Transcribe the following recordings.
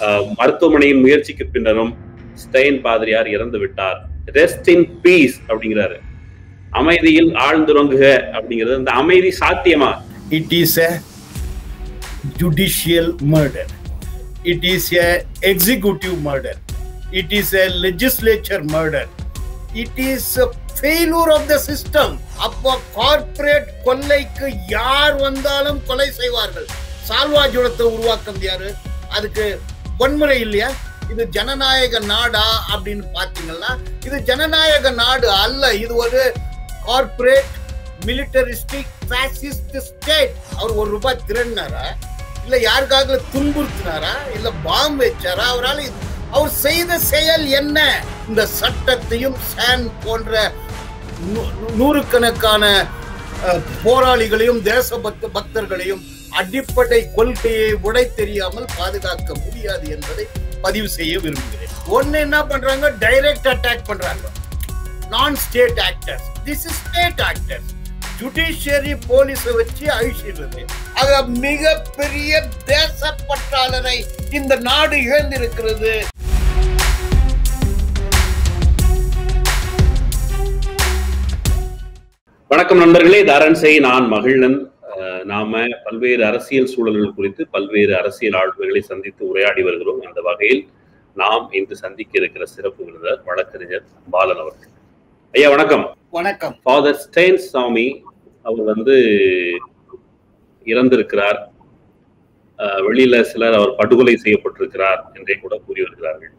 அஹ், மருத்துவமனையின் முயற்சிக்கு பின்னரும் ஸ்டெயின் பாதிரியார் இறந்து விட்டார் ரெஸ்ட் இன் பீஸ் அப்படிங்கிறாரு அமைதியில் ஆழ்ந்துறங்குக அப்படிங்கிறது அந்த அமைதி சாத்தியமா it is a judicial murder it is a executive murder it is a legislature murder it is a failure of the system அப்போ கார்ப்பரேட் கொள்ளைக்கு யார் வந்தாலும் கொலை செய்வார்கள் சால்வாஜுடத்தை உருவாக்கம் யாரு அதுக்கு வன்முறை இல்லையா இது ஜனநாயக நாடா அப்படின்னு பாத்தீங்கன்னா இது ஜனநாயக நாடு அல்ல இது ஒரு கார்ப்பரேட் மிலிட்டரிஸ்டிக் ஃபேசிஸ்ட் ஸ்டேட் அவர் ஒரு ரூபாய் திருடினாரா இல்ல யாருக்காக துன்புறுத்தினாரா இல்ல பாம்பு வச்சாரா அவரால் இது- அவர் செய்த செயல் என்ன இந்த சட்டத்தையும் சான் போன்ற நூ- நூறுக்கணக்கான அஹ், போராளிகளையும் தேசபக்த பக்தர்களையும் அடிப்படை கொள்கையை உடை தெரியாமல் பாதுகாக்க முடியாது என்பதை பதிவு செய்ய விரும்புகிறேன் ஒன்னு என்ன பண்றாங்க டைரக்ட் அட்டாக் பண்றாங்க non state actors this is state actors judiciary போலீஸ வச்சு அழிச்சிடுறது ஆக மிகப்பெரிய தேசப்பற்றாளரை இந்த நாடு இழந்திருக்கிறது வணக்கம் நண்பர்களே தாரன்சை நான் மகிழ்நன் அஹ், நாம பல்வேறு அரசியல் சூழல்கள் குறித்து பல்வேறு அரசியல் ஆளுமைகளை சந்தித்து உரையாடி வருகிறோம் அந்த வகையில் நாம் இன்று சந்திக்க இருக்கிற சிறப்பு விருந்தர் வழக்கறிஞர் பாலன் அவர்கள் ஐயா வணக்கம் வணக்கம் ஃபாதர் ஸ்டெயின் சாமி அவர் வந்து இறந்திருக்கிறார் அஹ், வெளியில சிலர் அவர் படுகொலை செய்யப்பட்டிருக்கிறார் என்றே கூட கூறி வருகிறார்கள்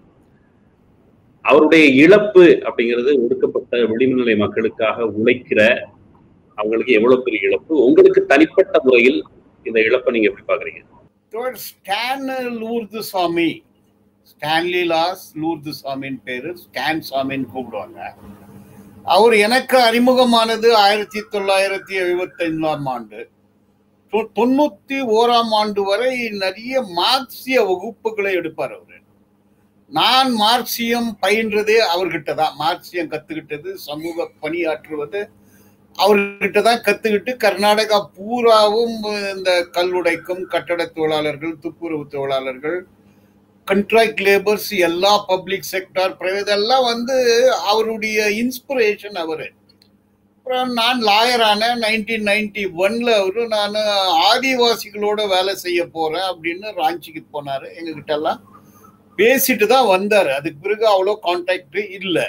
அவருடைய இழப்பு அப்படிங்கிறது ஒடுக்கப்பட்ட விளிம்புநிலை மக்களுக்காக உழைக்கிற அவங்களுக்கு எவ்வளவு பெரிய இழப்பு உங்களுக்கு தனிப்பட்ட முறையில் இந்த இழப்பை நீங்க எப்படி பாக்குறீங்க தோழர் ஸ்டான் லூர்து சாமி ஸ்டான்லி லாஸ் லூர்து சாமின்னு பேரு ஸ்டான் சாமின்னு கூப்பிடுவாங்க அவர் எனக்கு அறிமுகமானது ஆயிரத்தி தொள்ளாயிரத்தி எழுபத்தைந்தாம் ஆண்டு தொ- தொண்ணூத்தி ஓராம் ஆண்டு வரை நிறைய மார்க்சிய வகுப்புகளை எடுப்பார் அவரு நான் மார்க்சியம் பயின்றதே அவர்கிட்ட தான் மார்க்சியம் கத்துக்கிட்டது சமூக பணியாற்றுவது அவர்கிட்ட தான் கத்துக்கிட்டு கர்நாடகா பூராவும் இந்த கல்லுடைக்கும் கட்டட தொழிலாளர்கள் துப்புரவு தொழிலாளர்கள் கண்ட்ராக்ட் லேபர்ஸ் எல்லா பப்ளிக் செக்டார் பிரைவேட் எல்லாம் வந்து அவருடைய இன்ஸ்பிரேஷன் அவரு அப்புறம் நான் லாயரான நைன்டீன் நைன்டி ஒன்ல அவரு நான் ஆதிவாசிகளோட வேலை செய்ய போறேன் அப்படின்னு ராஞ்சிக்கு போனாரு எங்ககிட்ட எல்லாம் பேசிட்டு தான் வந்தாரு அதுக்கு பிறகு அவ்வளோ கான்டாக்ட் இல்லை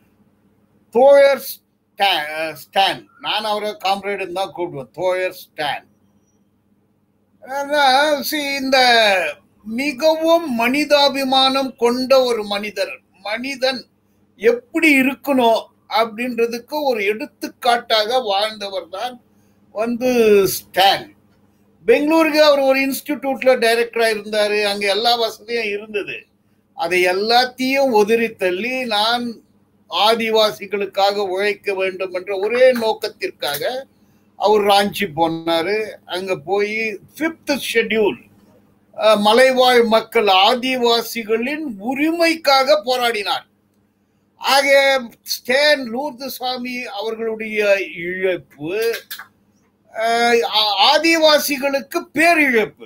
தோழர் ஸ்டா- ஸ்டான் நான் அவரை காம்ரேடுன்னு தான் கூப்பிடுவேன் தோழர் ஸ்டான் ஆனா, see, இந்த மிகவும் மனிதாபிமானம் கொண்ட ஒரு மனிதர் மனிதன் எப்படி இருக்கணும் அப்படின்றதுக்கு ஒரு எடுத்துக்காட்டாக வாழ்ந்தவர் தான் வந்து ஸ்டான் பெங்களூருக்கு அவர் ஒரு இன்ஸ்டிடியூட்ல டைரக்டரா இருந்தாரு அங்க எல்லா வசதியும் இருந்தது அதை எல்லாத்தையும் உதறி தள்ளி நான் ஆதிவாசிகளுக்காக உழைக்க வேண்டும் என்ற ஒரே நோக்கத்திற்காக அவர் ராஞ்சி போனாரு அங்க போய் ஃபிஃப்த் ஷெட்யூல் மலைவாழ் மக்கள் ஆதிவாசிகளின் உரிமைக்காக போராடினார் ஆக ஸ்டேன் லூர்து சாமி அவர்களுடைய இழப்பு அஹ், ஆ- ஆதிவாசிகளுக்கு பேரிழப்பு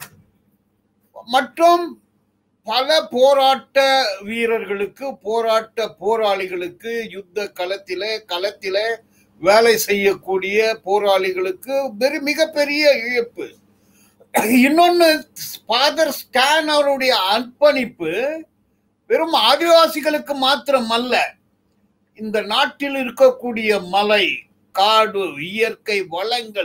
மற்றும் பல போராட்ட வீரர்களுக்கு போராட்ட போராளிகளுக்கு யுத்த களத்திலே களத்திலே வேலை செய்யக்கூடிய போராளிகளுக்கு பெரு மிகப்பெரிய இழப்பு இன்னொன்னு ஃபாதர் ஸ்டான் அவருடைய அர்ப்பணிப்பு வெறும் ஆதிவாசிகளுக்கு மாத்திரம் அல்ல இந்த நாட்டில் இருக்கக்கூடிய மலை காடு இயற்கை வளங்கள்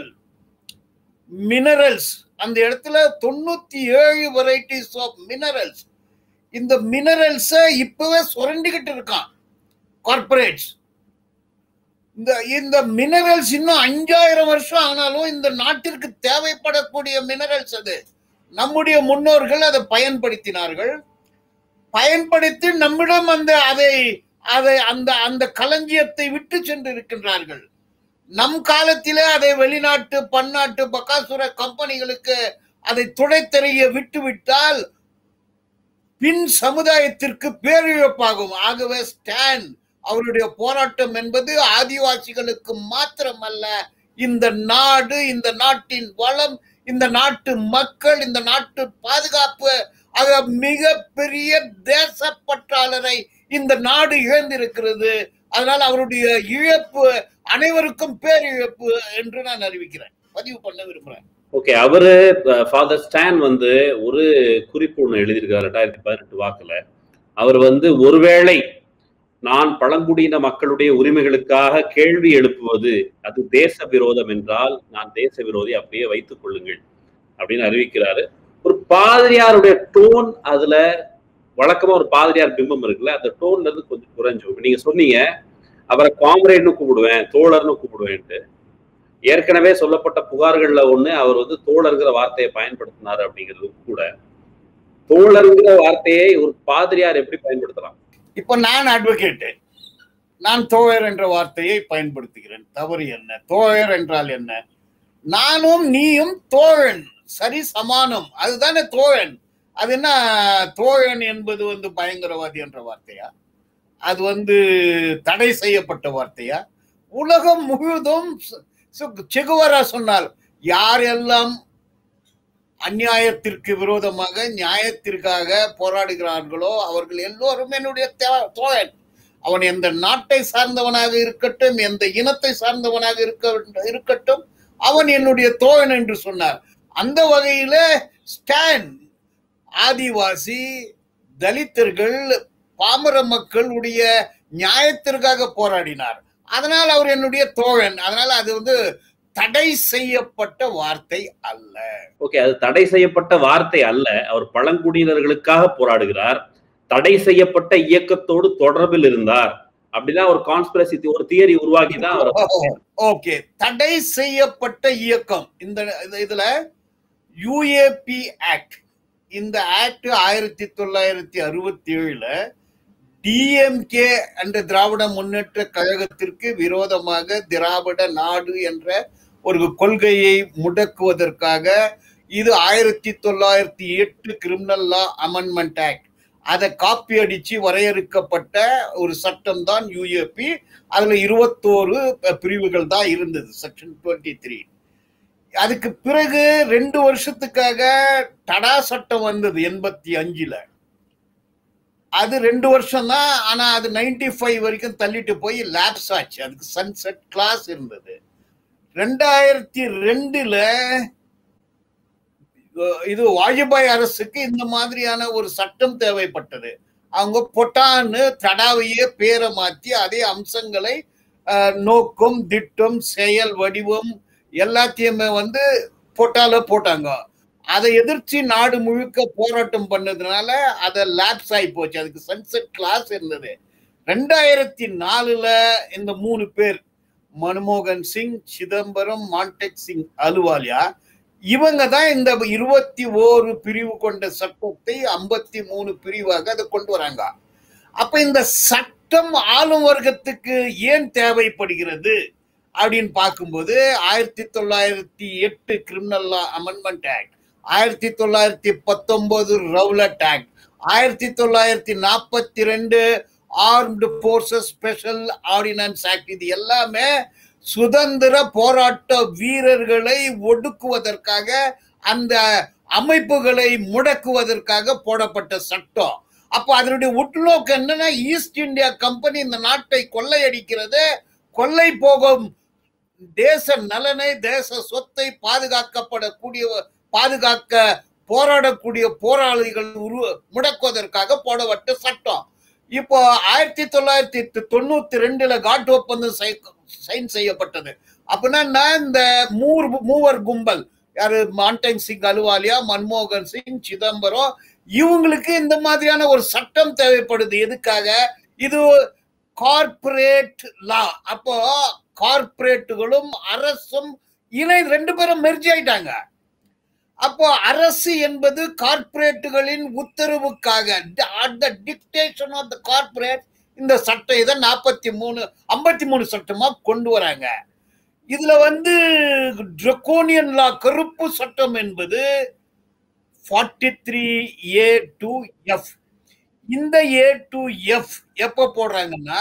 மினரல்ஸ் அந்த இடத்துல தொண்ணூத்தி ஏழு வெரைட்டிஸ் ஆஃப் மினரல்ஸ் இந்த மினரல்ஸை இப்பவே சுரண்டிக்கிட்டு இருக்கான் கார்பரேட்ஸ் இந்த இந்த மினரல்ஸ் இன்னும் அஞ்சாயிரம் வருஷம் ஆனாலும் இந்த நாட்டிற்கு தேவைப்படக்கூடிய மினரல்ஸ் அது நம்முடைய முன்னோர்கள் அதை பயன்படுத்தினார்கள் பயன்படுத்தி நம்மிடம் அந்த அதை அதை அந்த அந்த களஞ்சியத்தை விட்டு சென்று இருக்கின்றார்கள் நம் காலத்திலே அதை வெளிநாட்டு பன்னாட்டு பக்காசுர கம்பெனிகளுக்கு அதை துடைத்தெறிய விட்டு விட்டால் பின் சமுதாயத்திற்கு பேரிழப்பாகும் ஆகவே ஸ்டான் அவருடைய போராட்டம் என்பது ஆதிவாசிகளுக்கு மாத்திரமல்ல இந்த நாடு இந்த நாட்டின் வளம் இந்த நாட்டு மக்கள் இந்த நாட்டு பாதுகாப்பு ஆக மிகப்பெரிய தேசப்பற்றாளரை இந்த நாடு இழந்திருக்கிறது அதனால அவருடைய இழப்பு அனைவருக்கும் பேரிழப்பு என்று நான் அறிவிக்கிறேன் பதிவு பண்ண விரும்புறேன் ஓகே அவரு ஃபாதர் ஸ்டான் வந்து ஒரு குறிப்பு ஒன்று எழுதியிருக்காரு ரெண்டாயிரத்தி பதினெட்டு வாக்குல அவர் வந்து ஒருவேளை நான் பழங்குடியின மக்களுடைய உரிமைகளுக்காக கேள்வி எழுப்புவது அது தேச விரோதம் என்றால் நான் தேச விரோதி அப்படியே வைத்துக் கொள்ளுங்கள் அப்படின்னு அறிவிக்கிறாரு ஒரு பாதிரியாருடைய டோன் அதுல வழக்கமா ஒரு பாதிரியார் பிம்பம் இருக்குல்ல அந்த டோன்ல இருந்து கொஞ்சம் குறைஞ்சு இப்ப நீங்க சொன்னீங்க அவரை காம்ரேட்னு கூப்பிடுவேன் தோழர்னு கூப்பிடுவேன்ட்டு ஏற்கனவே சொல்லப்பட்ட புகார்கள்ல ஒண்ணு அவர் வந்து தோழர்ங்கிற வார்த்தையை பயன்படுத்தினாரு அப்படிங்கிறது கூட தோழர்ங்கிற வார்த்தையை ஒரு பாதிரியார் எப்படி பயன்படுத்தலாம் இப்போ நான் அட்வொகேட்டு நான் தோழர் என்ற வார்த்தையை பயன்படுத்துகிறேன் தவறு என்ன தோழர் என்றால் என்ன நானும் நீயும் தோழன் சரி சமானம் அதுதானே தோழன் அது என்ன தோழன் என்பது வந்து பயங்கரவாதி என்ற வார்த்தையா அது வந்து தடை செய்யப்பட்ட வார்த்தையா உலகம் முழுதும் செகுவரா சொன்னால் யாரெல்லாம் அந்நியாயத்திற்கு விரோதமாக நியாயத்திற்காக போராடுகிறார்களோ அவர்கள் எல்லோரும் என்னுடைய தே- தோழன் அவன் எந்த நாட்டை சார்ந்தவனாக இருக்கட்டும் எந்த இனத்தை சார்ந்தவனாக இருக்க இருக்கட்டும் அவன் என்னுடைய தோழன் என்று சொன்னார் அந்த வகையில ஸ்டான் ஆதிவாசி தலித்தர்கள் பாமர மக்களுடைய நியாயத்திற்காக போராடினார் அதனால் அவர் என்னுடைய தோழன் அதனால அது வந்து தடை செய்யப்பட்ட வார்த்தை அல்ல ஓகே அது தடை செய்யப்பட்ட வார்த்தை அல்ல அவர் பழங்குடியினர்களுக்காக போராடுகிறார் தடை செய்யப்பட்ட இயக்கத்தோடு தொடர்பில் இருந்தார் அப்படின்னா ஒரு கான்ஸ்பிரசி ஒரு தியரி உருவாக்கி தான் அவர் ஓகே தடை செய்யப்பட்ட இயக்கம் இந்த இது- இதுல யுஏபி ஆக்ட் இந்த ஆக்ட் ஆயிரத்தி தொள்ளாயிரத்தி அறுபத்தி ஏழுல டிஎம்கே என்ற திராவிட முன்னேற்ற கழகத்திற்கு விரோதமாக திராவிட நாடு என்ற ஒரு கொள்கையை முடக்குவதற்காக இது ஆயிரத்தி தொள்ளாயிரத்தி எட்டு கிரிமினல் லா அமெண்ட்மெண்ட் ஆக்ட் அதை காப்பி அடிச்சு வரையறுக்கப்பட்ட ஒரு சட்டம் தான் யுஏபி அதுல இருபத்தோரு பிரிவுகள் தான் இருந்தது செக்ஷன் டுவெண்ட்டி த்ரீ அதுக்கு பிறகு ரெண்டு வருஷத்துக்காக தடா சட்டம் வந்தது எண்பத்தி அஞ்சுல அது ரெண்டு வருஷம் தான் ஆனா அது நைன்டி ஃபைவ் வரைக்கும் தள்ளிட்டு போய் லேப்ஸ் ஆச்சு அதுக்கு சன்செட் கிளாஸ் இருந்தது ரெண்டாயிரத்தி ரெண்டுல அஹ் இது வாஜ்பாய் அரசுக்கு இந்த மாதிரியான ஒரு சட்டம் தேவைப்பட்டது அவங்க பொட்டான்னு தடாவையே பேரை மாத்தி அதே அம்சங்களை அஹ், நோக்கம் திட்டம் செயல் வடிவம் எல்லாத்தையுமே வந்து பொட்டால போட்டாங்க அதை எதிர்த்து நாடு முழுக்க போராட்டம் பண்ணதுனால அதை லேப்ஸ் ஆகி போச்சு அதுக்கு சன்செட் கிளாஸ் இருந்தது ரெண்டாயிரத்தி நாலுல இந்த மூணு பேர் மன்மோகன் சிங் சிதம்பரம் மான்டெக் சிங் அலுவாலியா இவங்க தான் இந்த இருபத்தி ஓரு பிரிவு கொண்ட சட்டத்தை ஐம்பத்தி மூணு பிரிவாக அதை கொண்டு வராங்க அப்ப இந்த சட்டம் ஆளும் வர்க்கத்துக்கு ஏன் தேவைப்படுகிறது அப்படின்னு பார்க்கும்போது ஆயிரத்தி தொள்ளாயிரத்தி எட்டு கிரிமினல் லா அமெண்ட்மெண்ட் ஆக்ட் ஆயிரத்தி தொள்ளாயிரத்தி பத்தொன்பது ரவுலட் ஆக்ட் ஆயிரத்தி தொள்ளாயிரத்தி நாற்பத்தி ரெண்டு armed forces special ordinance act இது எல்லாமே சுதந்திர போராட்ட வீரர்களை ஒடுக்குவதற்காக அந்த அமைப்புகளை முடக்குவதற்காக போடப்பட்ட சட்டம் அப்போ அதனுடைய உட்நோக்கம் என்னன்னா ஈஸ்ட் இந்தியா கம்பெனி இந்த நாட்டை கொள்ளையடிக்கிறது கொள்ளை போகும் தேச நலனை தேச சொத்தை பாதுகாக்கப்படக்கூடிய பாதுகாக்க போராடக்கூடிய போராளிகள் உரு முடக்குவதற்காக போடப்பட்ட சட்டம் இப்போ ஆயிரத்தி தொள்ளாயிரத்தி தொண்ணூத்தி ரெண்டுல காட் ஒப்பந்தம் சைன் செய்யப்பட்டது அப்படின்னா இந்த மூர் மூவர் கும்பல் யாரு மான்டைன் சிங் அலுவாலியா மன்மோகன் சிங் சிதம்பரம் இவங்களுக்கு இந்த மாதிரியான ஒரு சட்டம் தேவைப்படுது எதுக்காக இது கார்ப்பரேட் லா அப்போ கார்ப்பரேட்டுகளும் அரசும் இணை ரெண்டு பேரும் மெர்ஜி ஆயிட்டாங்க அப்போ அரசு என்பது கார்ப்பரேட்டுகளின் உத்தரவுக்காக at the dictation of the corporate இந்த சட்டம் இதை நாற்பத்தி மூணு ஐம்பத்தி மூணு சட்டமா கொண்டு வராங்க இதுல வந்து ட்ரக்கோனியன் லா கருப்பு சட்டம் என்பது forty three A to F இந்த ஏ டு எஃப் எப்ப போடுறாங்கன்னா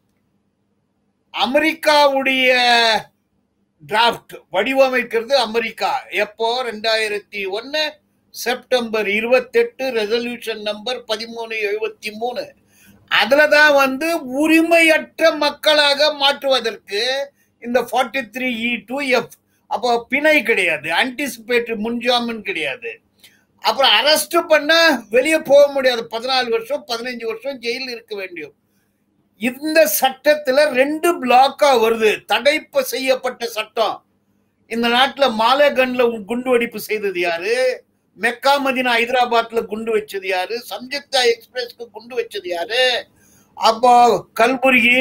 அமெரிக்காவுடைய டிராஃப்ட் வடிவமைக்கிறது அமெரிக்கா எப்போ ரெண்டாயிரத்தி ஒன்னு செப்டம்பர் இருபத்தெட்டு ரெசல்யூஷன் நம்பர் பதிமூணு எழுபத்தி மூணு அதுலதான் வந்து உரிமையற்ற மக்களாக மாற்றுவதற்கு இந்த forty three E to F அப்போ பிணை கிடையாது ஆன்டிசிபேட்டரி முன்ஜாமீன் கிடையாது அப்புறம் அரெஸ்ட் பண்ண வெளியே போக முடியாது பதினாலு வருஷம் பதினஞ்சு வருஷம் ஜெயில் இருக்க வேண்டியும் இந்த சட்டத்துல ரெண்டு பிளாக்கா வருது தடைப்பு செய்யப்பட்ட சட்டம் இந்த நாட்டுல மாலேகன்ல குண்டு வெடிப்பு செய்தது யாரு மெக்கா மதினா ஹைதராபாத்ல குண்டு வச்சது யாரு சம்யுக்தா எக்ஸ்பிரஸ்க்கு குண்டு வச்சது யாரு அப்போ கல்புர்கி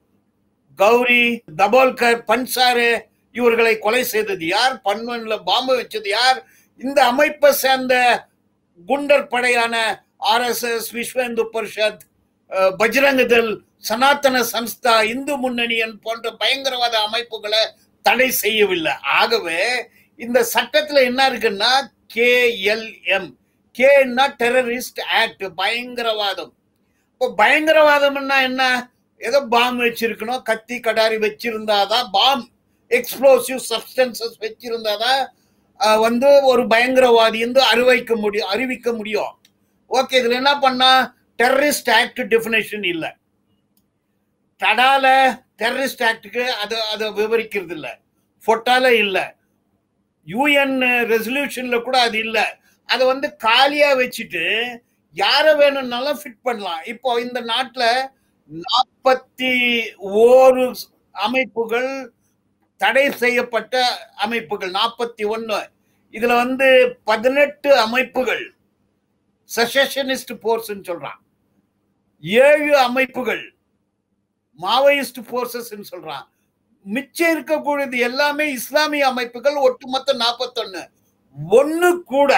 கௌரி தபோல்கர் பன்சாரு இவர்களை கொலை செய்தது யார் பன்வன்ல பாம்பு வச்சது யார் இந்த அமைப்பை சேர்ந்த குண்டர் படையான ஆர்எஸ்எஸ் விஸ்வ இந்து பரிஷத் அஹ், பஜ்ரங் தள் சனாதன சன்ஸ்தா இந்து முன்னணியன் போன்ற பயங்கரவாத அமைப்புகளை தடை செய்யவில்லை ஆகவே இந்த சட்டத்துல என்ன இருக்குன்னா கேஎல்எம் கேன்னா டெரரிஸ்ட் ஆக்ட் பயங்கரவாதம் இப்போ பயங்கரவாதம்னா என்ன ஏதோ பாம் வச்சிருக்கணும் கத்தி கடாரி வச்சிருந்தாதான் பாம் எக்ஸ்ப்ளோசிவ் சப்ஸ்டன்சஸ் வச்சிருந்தாதான் அஹ், வந்து ஒரு பயங்கரவாதி வந்து அறிவிக்க முடியும் அறிவிக்க முடியும் ஓகே இதுல என்ன பண்ணா டெரரிஸ்ட் ஆக்ட் டெஃபினேஷன் இல்ல தடால டெரரிஸ்ட் ஆக்டுக்கு அது அதை விவரிக்கிறது இல்ல ஃபொட்டால இல்ல யூஎன் ரெசல்யூஷன்ல கூட அது இல்ல அதை வந்து காலியா வச்சுட்டு யார வேணும்னாலும் ஃபிட் பண்ணலாம் இப்போ இந்த நாட்டுல நாற்பத்தி ஓரு அமைப்புகள் தடை செய்யப்பட்ட அமைப்புகள் நாற்பத்தி ஒன்னு இதுல வந்து பதினெட்டு அமைப்புகள் செஷனிஸ்ட் போர்ஸ் சொல்றான் ஏழு அமைப்புகள் மாவோயிஸ்ட் போர்சஸ் சொல்றான் மிச்சம் இருக்கக்கூடியது எல்லாமே இஸ்லாமிய அமைப்புகள் ஒட்டுமொத்த நாற்பத்தொன்னு ஒன்னு கூட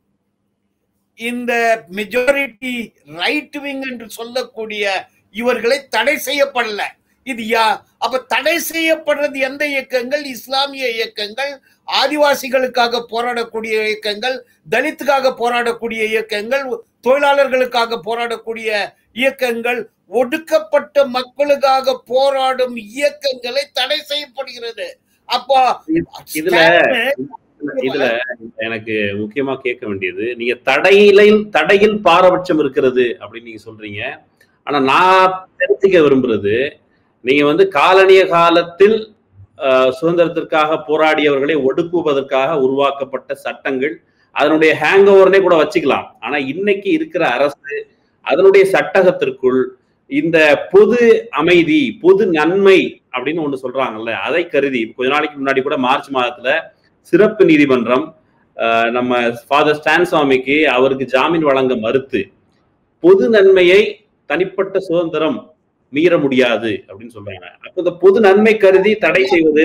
இந்த மெஜாரிட்டி ரைட் விங் என்று சொல்லக்கூடிய இவர்களை தடை செய்யப்படல இது யா அப்ப தடை செய்யப்படுறது எந்த இயக்கங்கள் இஸ்லாமிய இயக்கங்கள் ஆதிவாசிகளுக்காக போராடக்கூடிய இயக்கங்கள் தலித்துக்காக போராடக்கூடிய இயக்கங்கள் தொழிலாளர்களுக்காக போராடக்கூடிய இயக்கங்கள் ஒடுக்கப்பட்ட மக்களுக்காக போராடும் இயக்கங்களை தடை செய்யப்படுகிறது அப்போ இதுல இதுல எனக்கு முக்கியமா கேட்க வேண்டியது நீங்க தடையில தடையில் பாரபட்சம் இருக்கிறது அப்படின்னு நீங்க சொல்றீங்க ஆனா நான் தெரிஞ்சுக்க விரும்புறது நீங்க வந்து காலனிய காலத்தில் அஹ், சுதந்திரத்திற்காக போராடியவர்களை ஒடுக்குவதற்காக உருவாக்கப்பட்ட சட்டங்கள் அதனுடைய ஹேங் ஓவர்னே கூட வச்சுக்கலாம் ஆனா இன்னைக்கு இருக்கிற அரசு அதனுடைய சட்டகத்திற்குள் இந்த பொது அமைதி பொது நன்மை அப்படின்னு ஒண்ணு சொல்றாங்கல்ல அதை கருதி கொஞ்ச நாளைக்கு முன்னாடி கூட மார்ச் மாதத்துல சிறப்பு நீதிமன்றம் அஹ், நம்ம ஃபாதர் ஸ்டான் சுவாமிக்கு அவருக்கு ஜாமீன் வழங்க மறுத்து பொது நன்மையை தனிப்பட்ட சுதந்திரம் மீற முடியாது அப்படின்னு சொல்றாங்க அப்ப இந்த பொது நன்மை கருதி தடை செய்வது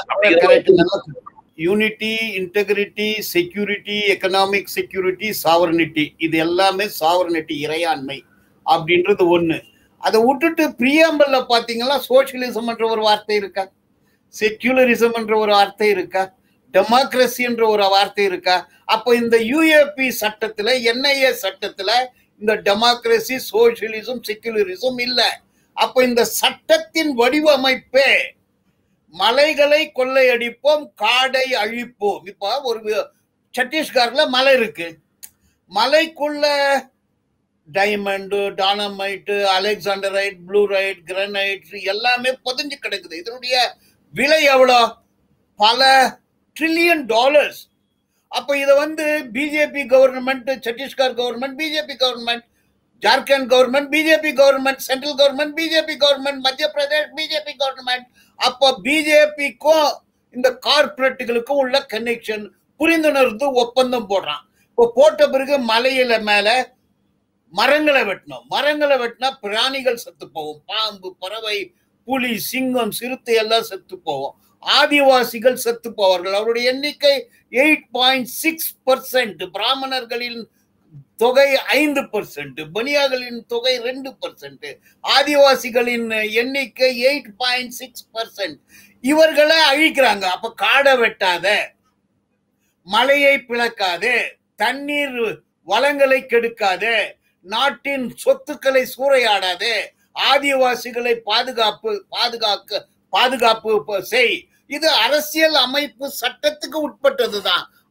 unity integrity security economic security sovereignty இது எல்லாமே சாவரனிட்டி இறையாண்மை அப்படின்றது ஒண்ணு அதை விட்டுட்டு பிரியாம்பல்ல பாத்தீங்கன்னா சோசியலிசம் என்ற ஒரு வார்த்தை இருக்கா செக்யூலரிசம் என்ற ஒரு வார்த்தை இருக்கா டெமோக்ரஸி என்ற ஒரு வார்த்தை இருக்கா அப்போ இந்த யூஏபி சட்டத்துல என்ஐஏ சட்டத்துல இந்த டெமோக்ரஸி சோசியலிசம் செக்யூலரிசம் இல்ல அப்ப இந்த சட்டத்தின் வடிவமைப்பே மலைகளை கொள்ளையடிப்போம் காடை அழிப்போம் இப்ப ஒரு வி- சத்தீஸ்கர்ல மலை இருக்கு மலைக்குள்ள டைமண்டு டானமைட்டு அலெக்சாண்டரைட் ப்ளூரைட் கிரனைட் எல்லாமே புதைஞ்சு கிடக்குது இதனுடைய விலை எவ்வளோ பல ட்ரில்லியன் டாலர்ஸ் அப்ப இதை வந்து BJP government Chhattisgarh government BJP government Jharkhand government BJP government central government BJP government Madhya Pradesh BJP government அப்ப பிஜேபிக்கும் இந்த கார்பரேட்டுகளுக்கும் உள்ள கனெக்ஷன் புரிந்துணர்வு ஒப்பந்தம் போடுறான் இப்போ போட்ட பிறகு மலையில மேல மரங்களை வெட்டணும் மரங்களை வெட்டினா பிராணிகள் செத்து போகும் பாம்பு பறவை புலி சிங்கம் சிறுத்தை எல்லாம் செத்து போகும் ஆதிவாசிகள் செத்து போவார்கள் அவருடைய எண்ணிக்கை எயிட் பாயிண்ட் சிக்ஸ் பர்சன்ட் பிராமணர்களின் தொகை ஐந்து பர்சன்ட் பனியாகளின் தொகை ரெண்டு பர்சன்ட் ஆதிவாசிகளின் எண்ணிக்கை எயிட் பாயிண்ட் சிக்ஸ் பர்சன்ட் இவர்களை அழிக்கிறாங்க அப்ப காடை வெட்டாத மலையை பிளக்காதே தண்ணீர் வளங்களை கெடுக்காதே நாட்டின் சொத்துக்களை சூறையாடாதே ஆதிவாசிகளை பாதுகாப்பு பாதுகாக்க பாதுகாப்பு ப- செய் இது அரசியல் அமைப்பு சட்டத்துக்கு உட்பட்டதுதான்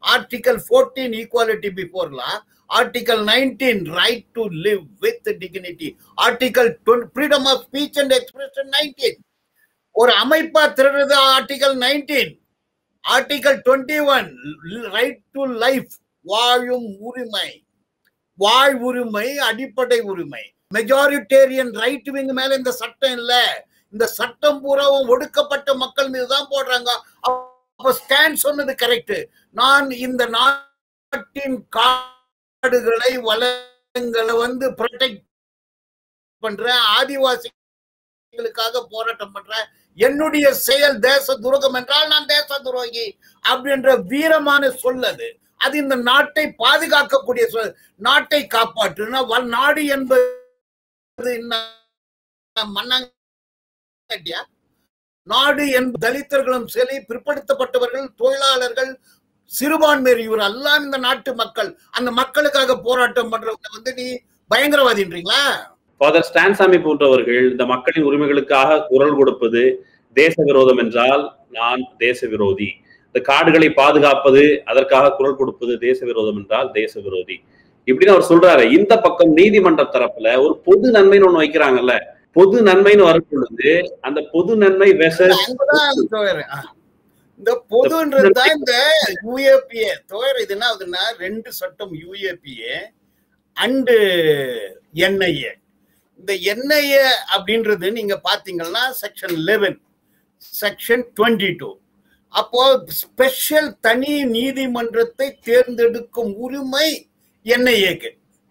article fourteen equality before law article nineteen right to live with dignity article freedom of speech and expression nineteen ஒரு அமைப்பா திருடுறது article nineteen article twenty one right to life வாழும் உரிமை வாழ் உரிமை அடிப்படை உரிமை மெஜாரிட்டேரியன் ரைட் விங் மேல இந்த சட்டம் இல்ல இந்த சட்டம் பூராவும் ஒடுக்கப்பட்ட மக்கள் மீது தான் போடுறாங்க அப்ப ஸ்டாண்ட் சொன்னது கரெக்ட் நான் இந்த நாட்டின் காடுகளை வளங்களை வந்து ப்ரொடெக்ட் பண்றேன் ஆதிவாசிகளுக்காக போராட்டம் பண்றேன் என்னுடைய செயல் தேச துரோகம் என்றால் நான் தேச துரோகி அப்படின்ற வீரமான சொல்லது அது இந்த நாட்டை பாதுகாக்கக்கூடிய சொல் நாட்டை காப்பாற்றுனா வல் நாடு என்பது என்ன மண்ணாங்கட்டியா நாடு என்பது தலித்தர்களும் சரி பிற்படுத்தப்பட்டவர்கள் தொழிலாளர்கள் சிறுபான்மையர் இவர் எல்லாம் இந்த நாட்டு மக்கள் அந்த மக்களுக்காக போராட்டம் பண்றவங்க வந்து நீ பயங்கரவாதின்றீங்களா ஃபாதர் ஸ்டான்சாமி போன்றவர்கள் இந்த மக்களின் உரிமைகளுக்காக குரல் கொடுப்பது தேச விரோதம் என்றால் நான் தேச விரோதி இந்த காடுகளை பாதுகாப்பது அதற்காக குரல் கொடுப்பது தேச விரோதம் என்றால் தேச விரோதி இப்படின்னு அவர் சொல்றாரு இந்த பக்கம் நீதிமன்ற தரப்புல ஒரு பொது நன்மைன்னு ஒண்ணு வைக்கிறாங்கல்ல பொது நன்மைன்னு வரும் பொழுது அந்த பொது நன்மை வெசஸ் அங்கதான் தோழர். ஆ. இந்த பொதுன்றதுதான் இந்த யூஏபிஏ தோழர் இது என்ன ஆகுதுன்னா ரெண்டு சட்டம் யூஏபிஏ அண்டு என்ஐஏ இந்த என்ஐஏ அப்படின்றது நீங்க பாத்தீங்கன்னா section eleven section twenty two அப்போ ஸ்பெஷல் தனி நீதிமன்றத்தை தேர்ந்தெடுக்கும் உரிமை என்ஐஏக்கு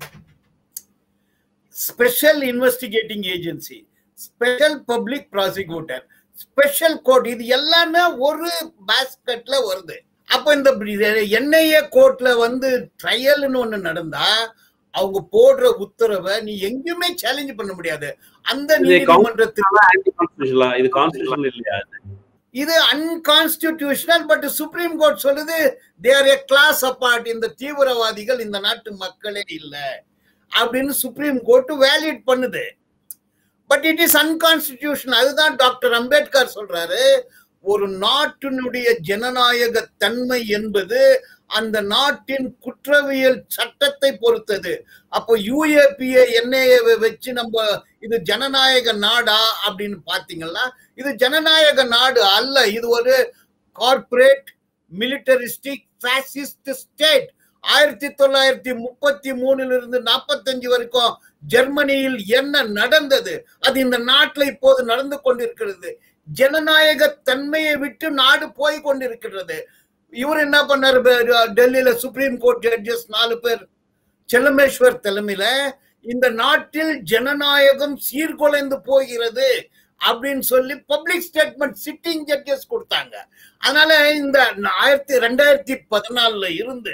special investigating agency special public prosecutor special court இது எல்லாமே ஒரு பாஸ்கெட்ல வருது அப்ப இந்த என்ஐஏ கோர்ட்ல வந்து ட்ரையல்னு ஒண்ணு நடந்தா அவங்க போடுற உத்தரவை நீ எங்கேயுமே சேலஞ்ச் பண்ண முடியாது அந்த இது நீதிமன்றத்தில் ஆன்டி கான்ஸ்டியூஷனலா இது கான்ஸ்டியூஷனல் இல்லையா இது அன்கான்ஸ்டிடியூஷனல் பட் சுப்ரீம் கோர்ட் சொல்லுது தேர் ஏ கிளாஸ் அப்பார்ட் இந்த தீவிரவாதிகள் இந்த நாட்டு மக்களே இல்ல அப்படின்னு சுப்ரீம் கோர்ட் வேலிட் பண்ணுது பட் இட் இஸ் அன்கான்ஸ்டிடியூஷன் அதுதான் டாக்டர் அம்பேத்கர் சொல்றாரு ஒரு நாட்டினுடைய ஜனநாயக தன்மை என்பது அந்த நாட்டின் குற்றவியல் சட்டத்தை பொறுத்தது அப்போ யூஏபிஏ என்ஐஏ வச்சு நம்ம இது ஜனநாயக நாடா அப்படின்னு பாத்தீங்கன்னா இது ஜனநாயக நாடு அல்ல இது ஒரு கார்ப்பரேட் மிலிட்டரிஸ்டிக் ஃபேசிஸ்ட் ஸ்டேட் ஆயிரத்தி தொள்ளாயிரத்தி முப்பத்தி மூணுல இருந்து நாற்பத்தஞ்சு வரைக்கும் ஜெர்மனியில் என்ன நடந்தது அது இந்த நாட்டில் இப்போது நடந்து கொண்டிருக்கிறது ஜனநாயக தன்மையை விட்டு நாடு போய் கொண்டிருக்கிறது இவர் என்ன பண்ணாரு ப- டெல்லியில சுப்ரீம் கோர்ட் ஜட்ஜஸ் நாலு பேர் செல்லமேஸ்வர் தலைமையில இந்த நாட்டில் ஜனநாயகம் சீர்குலைந்து போகிறது அப்படின்னு சொல்லி பப்ளிக் ஸ்டேட்மெண்ட் சிட்டிங் ஜட்ஜஸ் கொடுத்தாங்க அதனால இந்த ஆயிரத்தி ரெண்டாயிரத்தி பதினாலுல இருந்து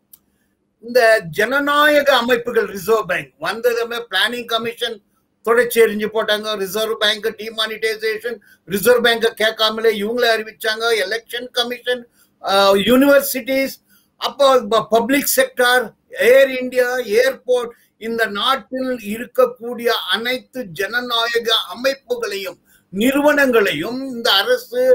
இந்த ஜனநாயக அமைப்புகள் ரிசர்வ் பேங்க் வந்ததுமே பிளானிங் கமிஷன் தொடர்ச்சி எரிஞ்சு போட்டாங்க reserve bank demonetisation reserve bank கேட்காமலே இவங்களே அறிவிச்சாங்க எலெக்ஷன் கமிஷன் யூனிவர்சிட்டிஸ் அப்போ public sector Air India airport இந்த நாட்டில் இருக்கக்கூடிய அனைத்து ஜனநாயக அமைப்புகளையும் நிறுவனங்களையும் இந்த அரசு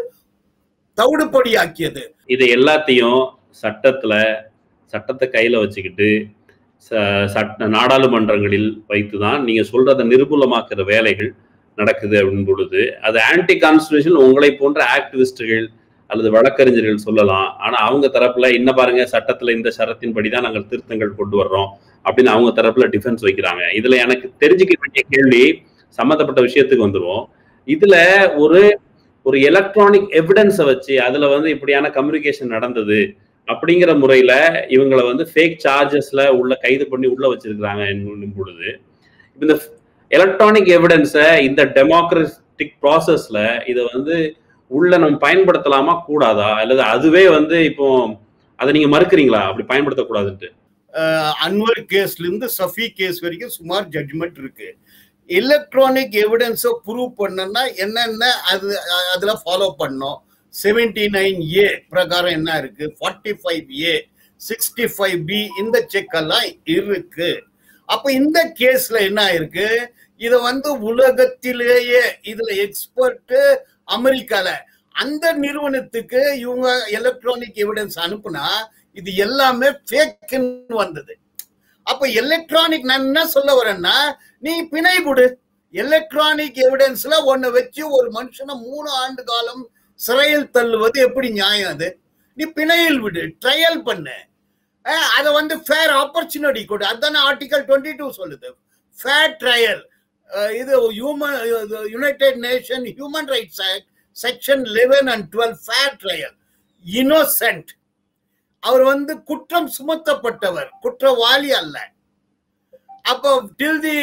தவிடுபடியாக்கியது இதை எல்லாத்தையும் சட்டத்துல சட்டத்தை கையில வச்சுக்கிட்டு ச- சட்ட நாடாளுமன்றங்களில் வைத்துதான் நீங்க சொல்றத நிர்மூலமாக்குற வேலைகள் நடக்குது அப்படின்னு பொழுது அது ஆன்டி கான்ஸ்டியூஷன் உங்களை போன்ற ஆக்டிவிஸ்டுகள் அல்லது வழக்கறிஞர்கள் சொல்லலாம் ஆனா அவங்க தரப்புல என்ன பாருங்க சட்டத்துல இந்த சரத்தின்படி தான் நாங்கள் திருத்தங்கள் கொண்டு வர்றோம் அப்படின்னு அவங்க தரப்புல டிஃபென்ஸ் வைக்கிறாங்க இதுல எனக்கு தெரிஞ்சுக்க வேண்டிய கேள்வி சம்மந்தப்பட்ட விஷயத்துக்கு வந்துருவோம் இதுல ஒரு ஒரு எலக்ட்ரானிக் எவிடன்ஸை வச்சு அதுல வந்து இப்படியான கம்யூனிகேஷன் நடந்தது அப்படிங்கிற முறையில இவங்களை வந்து ஃபேக் சார்ஜஸ்ல உள்ள கைது பண்ணி உள்ள வச்சிருக்கிறாங்க என்னும் பொழுது இப்ப இந்த எலக்ட்ரானிக் எவிடன்ஸை இந்த டெமோக்ரட்டிக் ப்ராசஸ்ல இதை வந்து உள்ள நம்ம பயன்படுத்தலாமா கூடாதா அல்லது அதுவே வந்து இப்போ அதை நீங்க மறுக்கிறீங்களா அப்படி பயன்படுத்தக்கூடாதுன்ட்டு அஹ், அன்வர் கேஸ்ல இருந்து சஃபி கேஸ் வரைக்கும் சுமார் ஜட்ஜ்மெண்ட் இருக்கு எலக்ட்ரானிக் எவிடன்ஸை ப்ரூவ் பண்ணனா என்னென்ன அது அஹ், அதுல ஃபாலோ பண்ணோம் செவன்டி நைன் ஏ பிரகாரம் என்ன இருக்கு forty five A sixty five B இந்த செக் எல்லாம் இருக்கு அப்ப இந்த கேஸ்ல என்ன இருக்கு இத வந்து உலகத்திலேயே இதுல எக்ஸ்பர்ட் அமெரிக்கால அந்த நிறுவனத்துக்கு இவங்க எலக்ட்ரானிக் எவிடன்ஸ் அனுப்புனா இது எல்லாமே ஃபேக்குன்னு வந்தது அப்ப எலக்ட்ரானிக் நான் என்ன சொல்ல வரேன்னா நீ பிணை கொடு எலக்ட்ரானிக் எவிடன்ஸ்ல ஒன்ன வச்சு ஒரு மனுஷனை மூணு ஆண்டு காலம் சிறையில் தள்ளுவது எப்படி நியாயம் அது நீ பிணையில் விடு ட்ரையல் பண்ணு அஹ் அதை வந்து ஃபேர் ஆப்பர்ச்சுனிட்டி கொடு அதுதானே ஆர்டிகல் டுவெண்ட்டி டூ சொல்லுது ஃபேர் ட்ரையல் இது human united nation human rights act section eleven and twelve fair trial innocent அவர் வந்து குற்றம் சுமத்தப்பட்டவர் குற்றவாளி அல்ல அப்போ டில் தி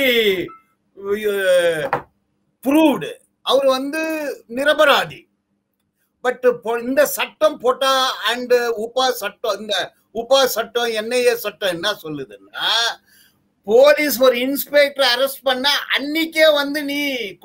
ப்ரூவ்டு அவர் வந்து நிரபராதி பட் இந்த சட்டம் போட்டா அண்ட் உபா சட்டம் இந்த உபா சட்டம் என்ஐஏ சட்டம் என்ன சொல்லுதுன்னா போலீஸ் ஒரு இன்ஸ்பெக்டர் அரெஸ்ட் பண்ண அன்னைக்கே வந்து நீ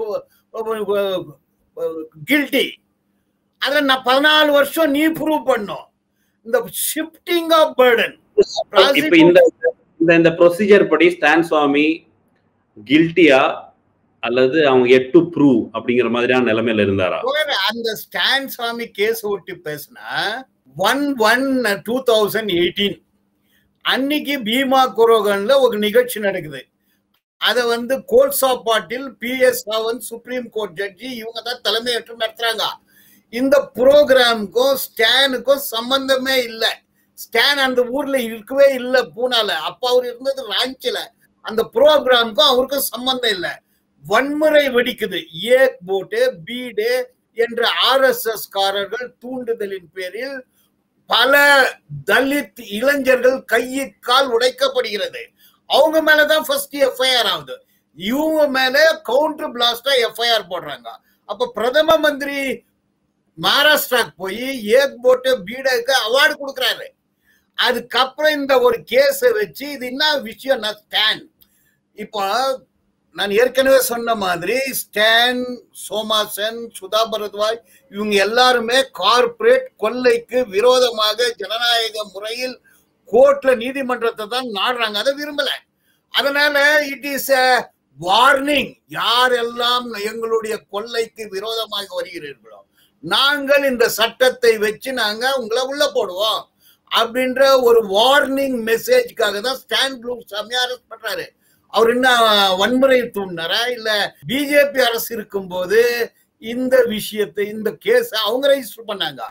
கில்ட்டி அதுல நான் பதினாலு வருஷம் நீ ப்ரூவ் பண்ணும் இந்த ஷிஃப்டிங் ஆஃப் பேர்டன் இப்ப இந்த இந்த இந்த ப்ரொசீஜர் படி ஸ்டான் சுவாமி கில்ட்டியா அல்லது அவங்க எட் டு ப்ரூவ் அப்படிங்கிற மாதிரியான நிலைமையில இருந்தாரா அந்த ஸ்டான் சாமி கேஸ் ஒட்டி பேசினா one one two thousand eighteen அன்னைக்கு பீமா குரோகன்ல ஒரு நிகழ்ச்சி நடக்குது அதை வந்து கோல்சா பாட்டில் பி எஸ் ராவன் சுப்ரீம் கோர்ட் ஜட்ஜி இவங்க தான் தலைமையேற்று நடத்துறாங்க இந்த ப்ரோக்ராமுக்கும் ஸ்டானுக்கும் சம்பந்தமே இல்லை ஸ்டான் அந்த ஊர்ல இருக்கவே இல்லை பூனால அப்ப அவர் இருந்தது ராஞ்சில அந்த ப்ரோக்ராமுக்கும் அவருக்கும் சம்பந்தம் இல்லை வன்முறை வெடிக்குது ஏ போட்டு பீடு என்ற ஆர் எஸ் எஸ் காரர்கள் தூண்டுதலின் பேரில் பல தலித் இளைஞர்கள் கையை கால் உடைக்கப்படுகிறது அவங்க மேலதான் ஃபர்ஸ்ட் எஃப்ஐஆர் ஆகுது இவங்க மேல கவுண்டர் பிளாஸ்டா எஃப்ஐஆர் போடுறாங்க அப்ப பிரதம மந்திரி மகாராஷ்டிராக்கு போய் ஏக் போட்டு பீடக்கு அவார்டு கொடுக்குறாரு அதுக்கப்புறம் இந்த ஒரு கேஸை வச்சு இது என்ன விஷயம் நான் ஸ்டாண்ட் இப்போ நான் ஏற்கனவே சொன்ன மாதிரி ஸ்டான் சோமாசன் சுதா பரத்வாஜ் இவங்க எல்லாருமே கார்பரேட் கொள்ளைக்கு விரோதமாக ஜனநாயக முறையில் கோர்ட்ல நீதிமன்றத்தை தான் நாடுறாங்க அதை விரும்பல அதனால இட் இஸ் அ வார்னிங் யாரெல்லாம் எங்களுடைய கொள்ளைக்கு விரோதமாக வருகிறீர்களோ நாங்கள் இந்த சட்டத்தை வச்சு நாங்க உங்களை உள்ள போடுவோம் அப்படின்ற ஒரு வார்னிங் மெசேஜ்க்காக தான் ஸ்டான் குரூப் சாமி அரெஸ்ட் பண்றாரு அவர் என்ன வன்முறை தூண்டினாரா இல்ல பிஜேபி அரசு இருக்கும்போது இந்த விஷயத்தை இந்த கேஸ் அவங்க ரெஜிஸ்டர் பண்ணாங்க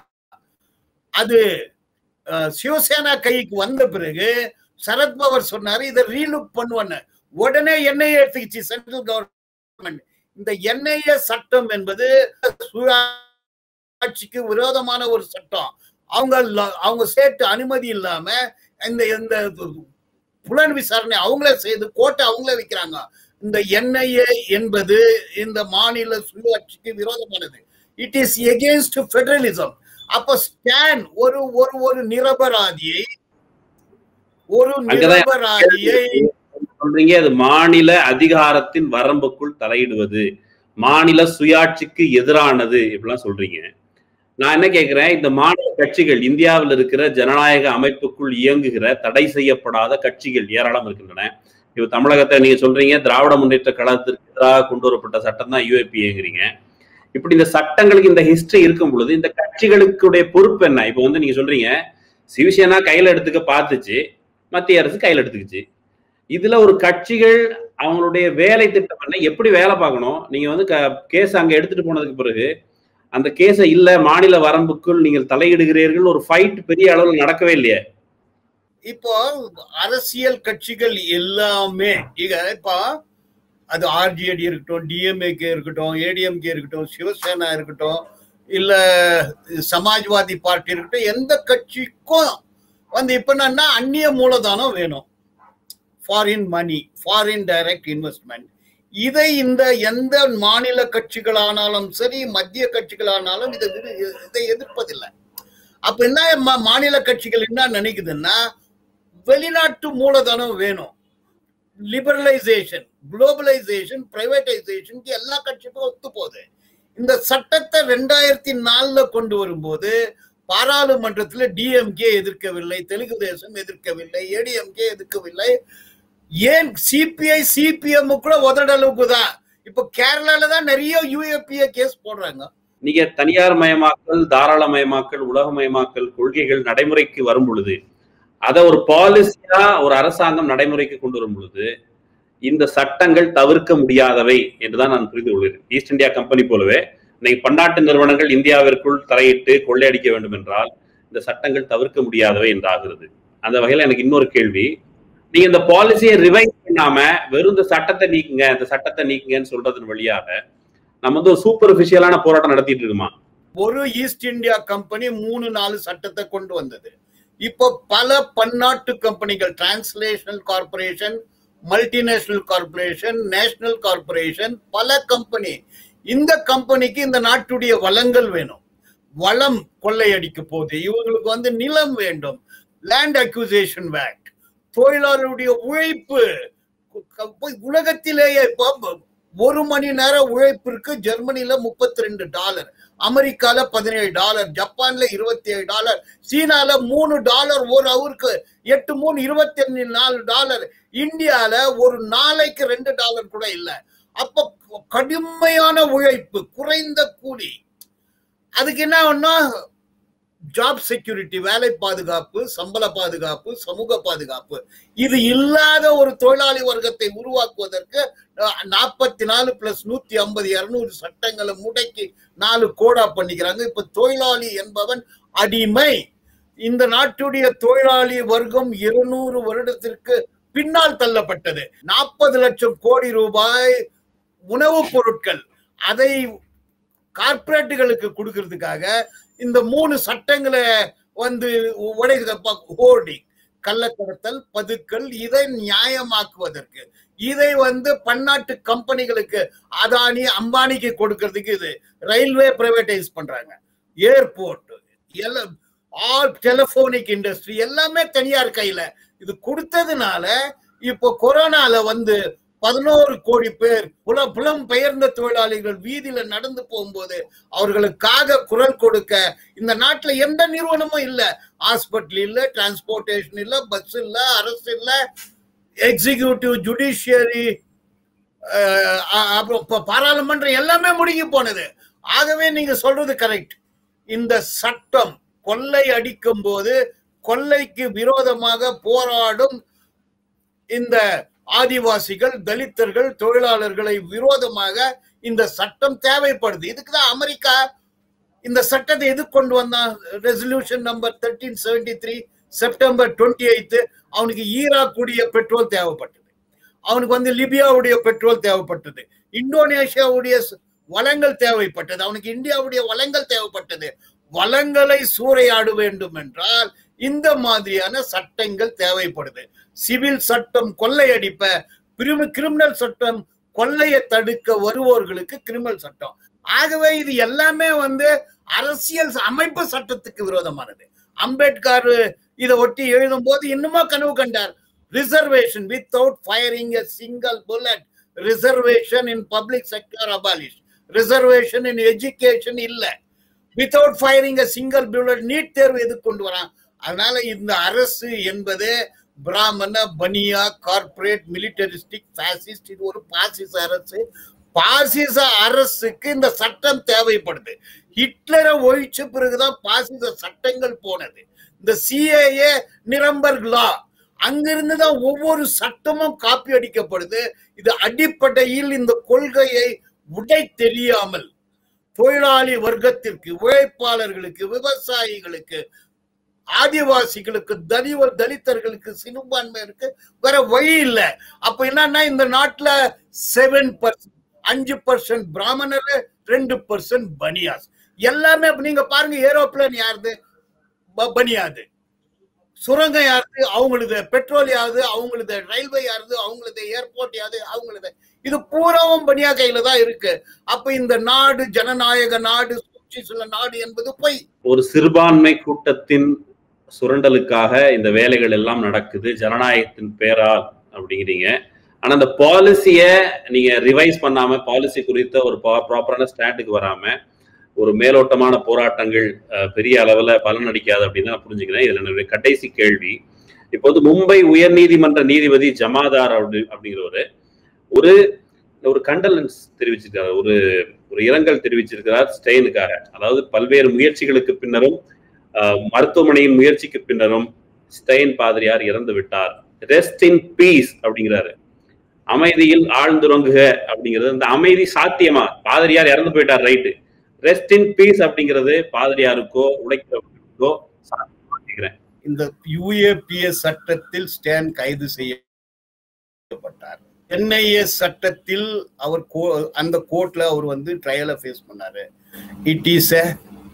அது சிவசேனா கைக்கு வந்த பிறகு சரத்பவர் சொன்னாரு இதை ரீலுக் பண்ணுவேன்னு உடனே என்ஐஏ எடுத்துக்கிச்சு சென்ட்ரல் கவர்மெண்ட் இந்த என்ஐஏ சட்டம் என்பது சுயாட்சிக்கு விரோதமான ஒரு சட்டம் அவங்க அவங்க ஸ்டேட் அனுமதி இல்லாம இந்த இந்த புலன் விசாரணை அவங்களே செய்து கோட்டை அவங்களே வைக்கிறாங்க இந்த என்ஐஏ என்பது இந்த மாநில சுயாட்சிக்கு விரோதமானது இட் இஸ் எகேன்ஸ்ட் பெடரலிசம் அப்ப ஸ்டான் ஒரு ஒரு ஒரு நிரபராதியை ஒரு நிரபராதியை சொல்றீங்க அது மாநில அதிகாரத்தின் வரம்புக்குள் தலையிடுவது மாநில சுயாட்சிக்கு எதிரானது இப்படிலாம் சொல்றீங்க நான் என்ன கேட்கிறேன் இந்த மாநில கட்சிகள் இந்தியாவில் இருக்கிற ஜனநாயக அமைப்புக்குள் இயங்குகிற தடை செய்யப்படாத கட்சிகள் ஏராளம் இருக்கின்றன இப்ப தமிழகத்தை நீங்க சொல்றீங்க திராவிட முன்னேற்ற கழகத்திற்கு எதிராக கொண்டு வரப்பட்ட சட்டம் தான் யூஏபிங்கிறீங்க இப்படி இந்த சட்டங்களுக்கு இந்த ஹிஸ்டரி இருக்கும் பொழுது இந்த கட்சிகளுக்குடைய பொறுப்பு என்ன இப்ப வந்து நீங்க சொல்றீங்க சிவசேனா கையில எடுத்துக்க பார்த்துச்சு மத்திய அரசு கையில எடுத்துக்கிச்சு இதுல ஒரு கட்சிகள் அவங்களுடைய வேலை திட்டம் என்ன எப்படி வேலை பார்க்கணும் நீங்க வந்து கேஸ் அங்க எடுத்துட்டு போனதுக்கு பிறகு அந்த கேஸை இல்ல மாநில வரம்புக்குள் நீங்கள் தலையிடுகிறீர்கள் ஒரு ஃபைட் பெரிய அளவில் நடக்கவே இல்லையே இப்போ அரசியல் கட்சிகள் எல்லாமே இங்க இப்போ அது ஆர்ஜேடி இருக்கட்டும் டிஎம்ஏகே இருக்கட்டும் ஏடிஎம்கே இருக்கட்டும் சிவசேனா இருக்கட்டும் இல்ல சமாஜ்வாதி பார்ட்டி இருக்கட்டும் எந்த கட்சிக்கும் வந்து இப்ப என்னன்னா அந்நிய மூலதனம் வேணும் foreign money foreign direct investment இதை இந்த எந்த மாநில கட்சிகளானாலும் சரி மத்திய கட்சிகளானாலும் இதை இதை எதிர்ப்பதில்லை அப்ப என்ன மாநில கட்சிகள் என்ன நினைக்குதுன்னா வெளிநாட்டு மூலதனம் வேணும் லிபரலைசேஷன் குளோபலைசேஷன் பிரைவேடைசேஷன் எல்லா கட்சிக்கும் ஒத்து போகுது இந்த சட்டத்தை ரெண்டாயிரத்தி நாலுல கொண்டு வரும்போது பாராளுமன்றத்தில் டிஎம்கே எதிர்க்கவில்லை தெலுங்கு தேசம் எதிர்க்கவில்லை ஏடிஎம்கே எதிர்க்கவில்லை ஏன் சிபிஐ சிபிஎம் கூட உதட அளவுக்கு தான் இப்ப கேரளால தான் நிறைய யூஏபிஏ கேஸ் போடுறாங்க நீங்க தனியார் மயமாக்கல் தாராளமயமாக்கல் உலகமயமாக்கல் கொள்கைகள் நடைமுறைக்கு வரும் பொழுது அதை ஒரு பாலிசியா ஒரு அரசாங்கம் நடைமுறைக்கு கொண்டு வரும் பொழுது இந்த சட்டங்கள் தவிர்க்க முடியாதவை என்றுதான் நான் புரிந்து கொள்கிறேன் ஈஸ்ட் இந்தியா கம்பெனி போலவே இன்னைக்கு பன்னாட்டு நிறுவனங்கள் இந்தியாவிற்குள் தலையிட்டு கொள்ளையடிக்க வேண்டும் என்றால் இந்த சட்டங்கள் தவிர்க்க முடியாதவை என்றாகிறது அந்த வகையில எனக்கு இன்னொரு கேள்வி நீங்க இந்த பாலிசியை ரிவைஸ் பண்ணாம வெறும் இந்த சட்டத்தை நீக்குங்க இந்த சட்டத்தை நீக்குங்கன்னு சொல்றதன் வழியாக நம்ம வந்து ஒரு சூப்பர்ஃபிஷியலான போராட்டம் நடத்திட்டு இருக்குமா ஒரு ஈஸ்ட் இந்தியா கம்பெனி மூணு நாலு சட்டத்தை கொண்டு வந்தது இப்போ பல பன்னாட்டு கம்பெனிகள் transnational corporation multinational corporation national corporation பல கம்பெனி இந்த கம்பெனிக்கு இந்த நாட்டுடைய வளங்கள் வேணும் வளம் கொள்ளையடிக்க போகுது இவங்களுக்கு வந்து நிலம் வேண்டும் லேண்ட் அக்யூசேஷன் ஆக்ட் தொழிலாளருடைய உழைப்பு உலகத்திலேயே இப்போ ஒரு மணி நேர உழைப்பிற்கு ஜெர்மனில முப்பத்தி ரெண்டு டாலர் அமெரிக்கால பதினேழு டாலர் ஜப்பான்ல இருபத்தி ஏழு டாலர் சீனால மூணு டாலர் ஒரு அவருக்கு எட்டு மூணு இருபத்தி அஞ்சு நாலு டாலர் இந்தியால ஒரு நாளைக்கு ரெண்டு டாலர் கூட இல்ல அப்ப கடுமையான உழைப்பு குறைந்த கூலி அதுக்கு என்ன ஒன்னா ஜாப் செக்யூரிட்டி வேலை பாதுகாப்பு சம்பள பாதுகாப்பு சமூக பாதுகாப்பு இது இல்லாத ஒரு தொழிலாளி வர்க்கத்தை உருவாக்குவதற்கு நாற்பத்தி நாலு பிளஸ் நூத்தி ஐம்பது இருநூறு சட்டங்களை முடக்கி நாலு கோடா பண்ணிக்கிறாங்க இப்ப தொழிலாளி என்பவன் அடிமை இந்த நாட்டுடைய தொழிலாளி வர்க்கம் இருநூறு வருடத்திற்கு பின்னால் தள்ளப்பட்டது நாற்பது லட்சம் கோடி ரூபாய் உணவுப் பொருட்கள் அதை கார்பரேட்டுகளுக்கு கொடுக்கறதுக்காக இந்த மூணு சட்டங்களை வந்து உடை ஹோர்டிங் கள்ளக்கடத்தல் பதுக்கல் இதை நியாயமாக்குவதற்கு இதை வந்து பன்னாட்டு கம்பெனிகளுக்கு அதானி அம்பானிக்கு கொடுக்கறதுக்கு இது ரயில்வே பிரைவேடைஸ் பண்றாங்க ஏர்போர்ட் எல்லாம் ஆல் டெலிபோனிக் இண்டஸ்ட்ரி எல்லாமே தனியார் கையில இது கொடுத்ததுனால இப்போ கொரோனால வந்து பதினோரு கோடி பேர் புல புலம் பெயர்ந்த தொழிலாளிகள் வீதியில நடந்து போகும்போது அவர்களுக்காக குரல் கொடுக்க இந்த நாட்டுல எந்த நிறுவனமும் இல்ல ஹாஸ்பிட்டல் இல்ல டிரான்ஸ்போர்டேஷன் இல்ல பஸ் இல்ல அரசு இல்ல எக்ஸிகியூட்டிவ் ஜுடிஷியரி அப்புறம் பாராளுமன்றம் எல்லாமே முடுங்கி போனது ஆகவே நீங்க சொல்றது கரெக்ட் இந்த சட்டம் கொள்ளை அடிக்கும் போது கொள்ளைக்கு விரோதமாக போராடும் இந்த ஆதிவாசிகள் தலித்தர்கள் தொழிலாளர்களை விரோதமாக இந்த சட்டம் தேவைப்படுது இதுக்குதான் அமெரிக்கா இந்த சட்டத்தை எது கொண்டு வந்தான் resolution number thirteen seventy three September twenty eighth அவனுக்கு ஈராக்குடைய பெட்ரோல் தேவைப்பட்டது அவனுக்கு வந்து லிபியாவுடைய பெட்ரோல் தேவைப்பட்டது இந்தோனேஷியாவுடைய வளங்கள் தேவைப்பட்டது அவனுக்கு இந்தியாவுடைய வளங்கள் தேவைப்பட்டது வளங்களை சூறையாட வேண்டும் என்றால் இந்த மாதிரியான சட்டங்கள் தேவைப்படுது சிவில் சட்டம் கொள்ளையடிப்ப கிரிமினல் சட்டம் கொள்ளையை தடுக்க வருவோர்களுக்கு கிரிமினல் சட்டம் ஆகவே இது எல்லாமே வந்து அரசியல் அமைப்பு சட்டத்துக்கு விரோதமானது அம்பேத்கர் இதை ஒட்டி எழுதும் போது இன்னுமா கனவு கண்டார் reservation without firing a single bullet reservation in public sector abolish reservation in education இல்ல without firing a single bullet NEET தேர்வு எது கொண்டு வரான் அதனால இந்த அரசு என்பது பிராமண பனியா கார்பரேட் மிலிட்டரிஸ்டிக் பாசிஸ்ட் இது ஒரு பாசிச அரசு பாசிச அரசுக்கு இந்த சட்டம் தேவைப்படுது ஹிட்லரை ஒழிச்ச பிறகுதான் பாசிச சட்டங்கள் போனது இந்த சிஏஏ நிரம்பர் லா அங்கிருந்து தான் ஒவ்வொரு சட்டமும் காப்பி அடிக்கப்படுது இது அடிப்படையில் இந்த கொள்கையை உடை தெரியாமல் தொழிலாளி வர்க்கத்திற்கு உழைப்பாளர்களுக்கு விவசாயிகளுக்கு ஆதிவாசிகளுக்கு தலிவ தலித்தர்களுக்கு சிறுபான்மையருக்கு வேற வழி இல்லை அப்ப என்னன்னா இந்த நாட்டுல செவன் பர்சன்ட் அஞ்சு பர்சன்ட் பிராமணர் ரெண்டு பர்சன்ட் பனியாஸ் எல்லாமே நீங்க பாருங்க ஏரோப்ளேன் யாருது பனியாது சுரங்கம் யாருது அவங்களுது பெட்ரோல் யாருது அவங்களுது ரயில்வே யாருது அவங்களுது ஏர்போர்ட் யாரு அவங்களுது இது பூராவும் பனியா கையில தான் இருக்கு அப்ப இந்த நாடு ஜனநாயக நாடு சூழ்ச்சி சில நாடு என்பது பொய் ஒரு சிறுபான்மை கூட்டத்தின் சுரண்டலுக்காக இந்த வேலைகள் எல்லாம் நடக்குது ஜனநாயகத்தின் பேரால் அப்படிங்கிறீங்க ஆனா அந்த பாலிசிய நீங்க ரிவைஸ் பண்ணாம பாலிசி குறித்த ஒரு ப்ராப்பரான ஸ்டாண்டுக்கு வராம ஒரு மேலோட்டமான போராட்டங்கள் பெரிய அளவுல பலனடிக்காது அப்படின்னு நான் புரிஞ்சுக்கிறேன் இதுல என்னுடைய கடைசி கேள்வி இப்போ வந்து மும்பை உயர் நீதிமன்ற நீதிபதி ஜமாதார் அப்படி அப்படிங்கிறவரு ஒரு ஒரு கண்டலன்ஸ் தெரிவிச்சிருக்காரு ஒரு ஒரு இரங்கல் தெரிவிச்சிருக்கிறார் ஸ்டெயினுக்காக அதாவது பல்வேறு முயற்சிகளுக்கு பின்னரும் மருத்துவமனையின் முயற்சிக்கு பின்னரும் ஸ்டெயின் பாதிரியார் இறந்து விட்டார் ரெஸ்ட் இன் பீஸ் அப்படிங்கிறாரு அமைதியில் ஆழ்ந்துறங்குக அப்படிங்கிறது இந்த அமைதி சாத்தியமா பாதிரியார் இறந்து போயிட்டார் ரைட்டு ரெஸ்ட் இன் பீஸ் அப்படிங்கிறது பாதிரியாருக்கோ உழைக்கிறவர்களுக்கோ சாத்தியமாக்கிறேன் இந்த யுஏபிஎஸ் சட்டத்தில் ஸ்டான் கைது செய்யப்பட்டார் என்ஐஏ சட்டத்தில் அவர் அந்த கோர்ட்ல அவர் வந்து ட்ரையலை ஃபேஸ் பண்ணாரு it is a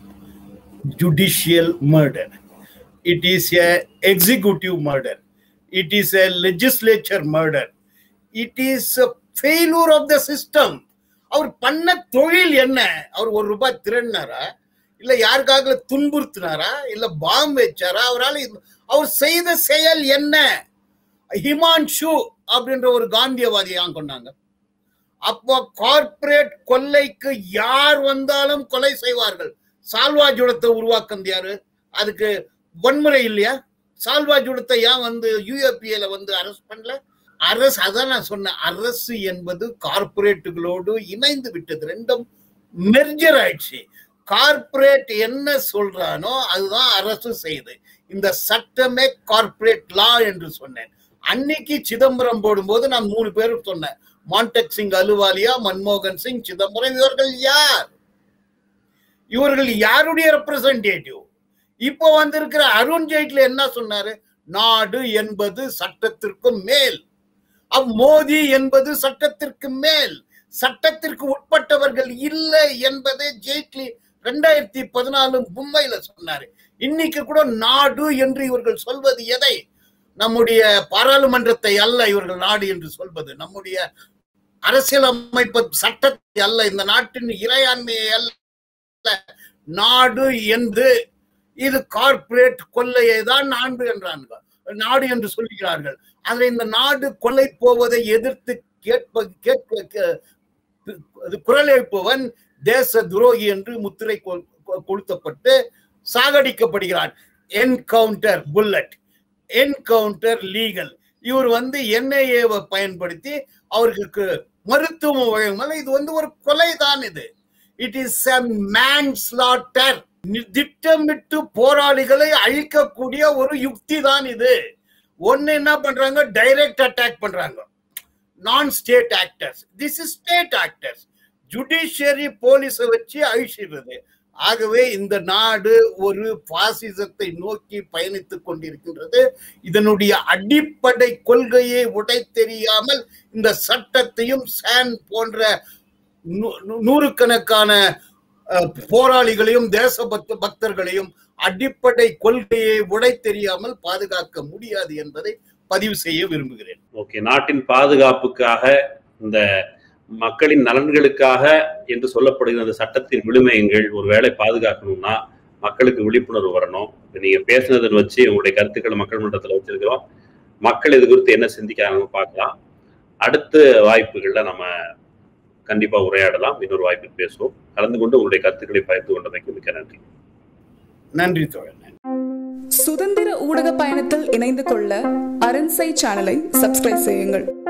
judicial murder it is a executive murder it is a legislature murder it is failure of the system அவர் பண்ண தொழில் என்ன அவர் ஒரு ரூபாய் திருடினாரா இல்ல யாருக்காக துன்புறுத்தினாரா இல்ல பாம்பு வச்சாரா அவரால் அவர் செய்த செயல் என்ன ஹிமான்ஷு அப்படின்ற ஒரு காந்தியவாதியை கொண்டாங்க அப்போ கார்பரேட் கொள்ளைக்கு யார் வந்தாலும் கொலை செய்வார்கள் சால்வாஜுடத்தை உருவாக்குனது யாரு அதுக்கு வன்முறை இல்லையா சால்வாஜுடத்தை ஏன் வந்து யூஎப்பிஏல வந்து அரெஸ்ட் பண்ணல அரசு அதான் நான் சொன்னேன் அரசு என்பது கார்பரேட்டுகளோடு இணைந்து விட்டது ரெண்டும் மெர்ஜர் ஆயிடுச்சு கார்பரேட் என்ன சொல்றானோ அதுதான் அரசு செய்யுது இந்த சட்டமே கார்பரேட் லா என்று சொன்னேன் அன்னைக்கு சிதம்பரம் போடும்போது நான் மூணு பேரும் சொன்னேன் மான்டெக் சிங் அலுவாலியா மன்மோகன் சிங் சிதம்பரம் இவர்கள் யார் இவர்கள் யாருடைய ரெப்ரசன்டேட்டிவ் இப்போ வந்திருக்கிற அருண் ஜெய்ட்லி என்ன சொன்னாரு நாடு என்பது சட்டத்திற்கும் மேல் அவ் மோதி என்பது சட்டத்திற்கு மேல் சட்டத்திற்கு உட்பட்டவர்கள் இல்லை என்பதை ஜெய்ட்லி ரெண்டாயிரத்தி பதினாலு மும்பையில சொன்னாரு இன்னைக்கு கூட நாடு என்று இவர்கள் சொல்வது எதை நம்முடைய பாராளுமன்றத்தை அல்ல இவர்கள் நாடு என்று சொல்வது நம்முடைய அரசியலமைப்பு சட்டத்தை அல்ல இந்த நாட்டின் இறையாண்மையை அல்ல நாடு என்று இது கார்பரேட் கொள்ளையை தான் நாடு என்றார்கள் நாடு என்று சொல்கிறார்கள் அதில் இந்த நாடு கொள்ளை போவதை எதிர்த்து கேட்ப கேட்க குரல் எழுப்பவன் தேச துரோகி என்று முத்திரை கொளுத்தப்பட்டு சாகடிக்கப்படுகிறான் என்கவுண்டர் புல்லட் என்கவுண்டர் லீகல் இவர் வந்து என்ஐஏவை பயன்படுத்தி அவருக்கு மருத்துவம் வழங்கும் இது வந்து ஒரு கொலை தான் இது it is a manslaughter திட்டமிட்டு போராளிகளை அழிக்கக்கூடிய ஒரு யுக்தி தான் இது ஒன்னு என்ன பண்றாங்க டைரக்ட் அட்டாக் பண்றாங்க non state actors this is state actors judiciary போலீஸை வச்சு அழிச்சிடுறது ஆகவே இந்த நாடு ஒரு பாசிசத்தை நோக்கி பயணித்துக் கொண்டிருக்கின்றது இதனுடைய அடிப்படை கொள்கையை உடை தெரியாமல் இந்த சட்டத்தையும் சான் போன்ற நூறுக்கணக்கான போராளிகளையும் தேசபக்த பக்தர்களையும் அடிப்படை கொள்கையை உடை தெரியாமல் பாதுகாக்க முடியாது என்பதை பதிவு செய்ய விரும்புகிறேன் ஓகே நாட்டின் பாதுகாப்புக்காக இந்த மக்களின் நலன்களுக்காக என்று சொல்லப்படுகிற அந்த சட்டத்தின் விழுமையங்கள் ஒரு வேலை பாதுகாக்கணும்னா மக்களுக்கு விழிப்புணர்வு வரணும் நீங்க பேசுனதை வச்சு உங்களுடைய கருத்துக்களை மக்கள் மன்றத்தில் வச்சிருக்கிறோம் மக்கள் இது குறித்து என்ன சிந்திக்கிறாங்க பார்க்கலாம் அடுத்த வாய்ப்புகள்ல நம்ம கண்டிப்பா உரையாடலாம் இன்னொரு வாய்ப்பில் பேசுவோம் கலந்து கொண்டு உங்களுடைய கருத்துக்களை பகிர்ந்து கொண்டமைக்கு மிக்க நன்றி நன்றி தோழன் சுதந்திர ஊடக பயணத்தில் இணைந்து கொள்ள அரண்சை சேனலை சப்ஸ்கிரைப் செய்யுங்கள்